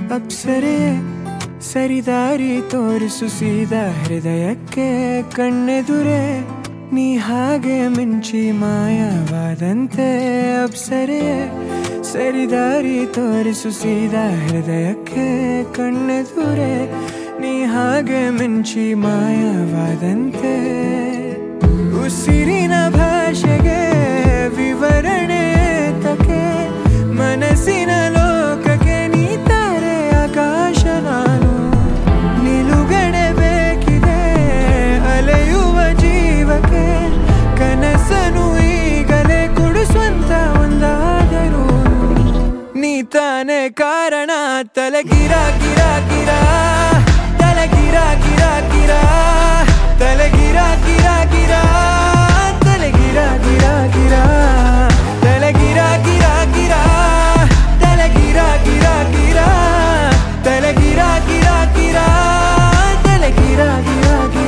ಅಪ್ಸರೆ ಸರಿದಾರಿ ತೋರಿಸು ಸೀದಾ ಹೃದಯಕ್ಕೆ ಕಣ್ಣೆದುರೆ ನೀ ಹಾಗೆ ಮಿಂಚಿ ಮಾಯವಾದಂತೆ ಅಪ್ಸರೆ ಸರಿದಾರಿ ತೋರಿಸು ಸೀದಾ ಹೃದಯಕ್ಕೆ ಕಣ್ಣೆದುರೆ ನೀ ಹಾಗೆ ಮಿಂಚಿ ಮಾಯವಾದಂತೆ ಉಸಿರಿನ ಭಾಷೆಗೆ ವಿವರಣೆ ತಕೆ ಮನಸ್ಸಿನ ಲೋಕಕ್ಕೆ ನೀ ತಾರೆ ಆಕಾಶ ನಾನು ನಿಲುಗಡೆ ಬೇಕಿದೆ ಅಲೆಯುವ ಜೀವಕ್ಕೆ ಕನಸನು ಈಗಲೇ ಕೊಡಿಸುವಂತ ಒಂದಾದರೂ ನೀ ತಾನೇ ಕಾರಣ ತಲೆ ಗಿರ ಗಿರ ಗಿರ ತಲೆ ಗಿರ ಗಿರ ಗಿರ ತಲೆ ಗಿರ ಗಿರ ಗಿರ ತಲೆ ಗಿರ ಗಿರ ಗಿರ ತಲೆ ಗಿರ ಗಿರ ಗಿರ ತಲೆ ಗಿರ ಗಿರ ಗಿರ ತಲೆ ಗಿರ ಗಿರ ಗಿರ ತಲೆ ಗಿರ ಗಿರ ಗಿರ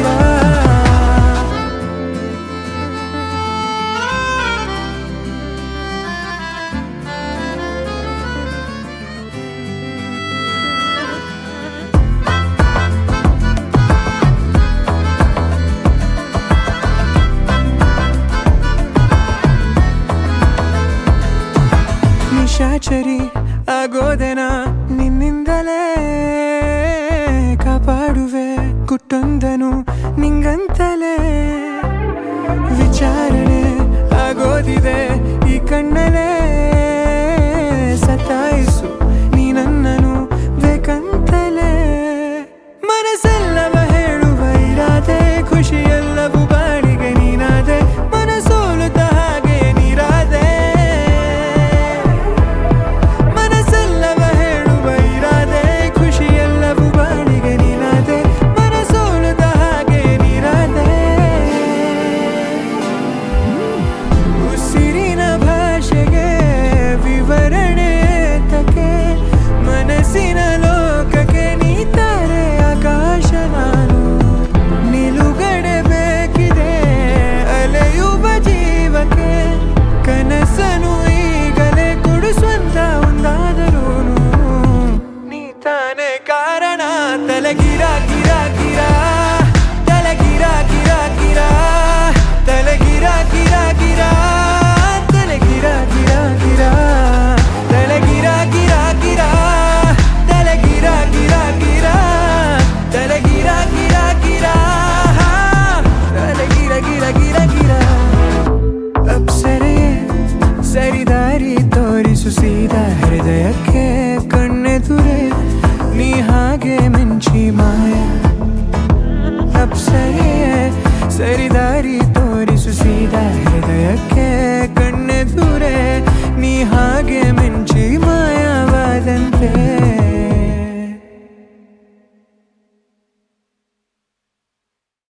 ನಿಶಾಚರಿ ಆಗೋದೆನ ನಿನ್ನಿಂದಲೇ ಕಾಪಾಡುವೆ ಕುಟ್ಟೊಂದನು ನಿಂಗಂತಲೇ ವಿಚಾರಣೆ ಆಗೋದಿದೆ ಈ ಕಣ್ಣಲೇ ಸತಾಯಿಸು ನೀ ನನ್ನನು ಬೇಕಂತಲೇ ಮನಸ್ಸೆಲ್ಲವ ಹೇಳುವ ಇರಾದೆ ಖುಷಿಯೆಲ್ಲವೂ ಬಾಳಿಗೆ ನೀನಾದೆ ಮನಸೋಲುತ್ತ ಹಾಗೆ ನೀರಾದೆ ಮನಸ್ಸೆಲ್ಲವ ಹೇಳುವ ಇರಾದೆ ಖುಷಿಯೆಲ್ಲವೂ ಬಾಳಿಗೆ ನೀನಾದೆ ಮನಸೋಲುತ್ತ ಹಾಗೆ ನೀರಾದೆ ಉಸಿರಿನ ಭಾಷೆಗೆ ವಿವರಣೆ ತಕೆ ಮನಸ್ಸಿನ ಲೋಕಕ್ಕೆ ನೀ ತಾರೆ ಆಕಾಶ ನಾನು ನಿಲುಗಡೆ ಬೇಕಿದೆ ಅಲೆಯುವ ಜೀವಕ್ಕೆ ಕನಸನು ಈಗಲೇ ಕೊಡಿಸುವಂತ ಒಂದಾದರೂ ನೀ ತಾನೇ ಕಾರಣ ತಲೆಗಿರ ಗಿರ ಗಿರ ತಲೆಗಿರ ಗಿರ ಗಿರ ತಲೆಗಿರ ಗಿರ ಗಿರ ತಲೆಗಿರ ಗಿರ ಗಿರ ತಲೆಗಿರ ಗಿರ ಗಿರ ತಲೆಗಿರ ಗಿರ ಗಿರ ತಲೆಗಿರ ಗಿರ ಗಿರ ತಲೆಗಿರ ಗಿರ ಗಿರ ಗಿರ ಅಪ್ಸರೆ ಸರಿದಾರಿ ತೋರಿಸು ಸೀದಾ ಹೃದಯಕ್ಕೆ ಕಣ್ಣೆದುರೆ ನೀ ಹಾಗೆ ಮಿಂಚಿ ಮಾಯ ಅಪ್ಸರೆ ಸರಿದಾರಿ ತೋರಿಸು ಸೀದಾ ಹೃದಯಕ್ಕೆ ಕಣ್ಣೆದುರೆ ನೀ ಹಾಗೆ